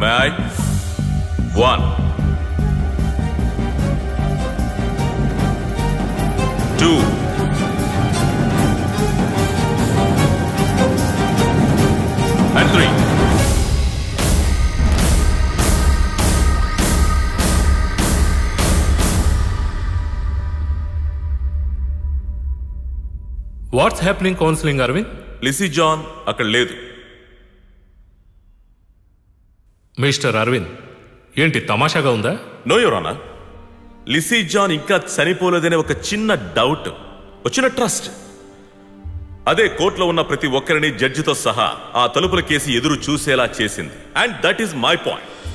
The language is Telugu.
May I one two and three what's happening counselling Aravind Lissy John అక్కడ లేదు మిస్టర్ అరవింద్ ఏంటి తమాషాగా ఉందా నో యువరానా లిసీ జాన్ ఇంకా చనిపోలేదనే ఒక చిన్న డౌట్ వచ్చిన ట్రస్ట్ అదే కోర్టులో ఉన్న ప్రతి ఒక్కరిని జడ్జితో సహా ఆ తలుపుల కేసి ఎదురు చూసేలా చేసింది and that is my point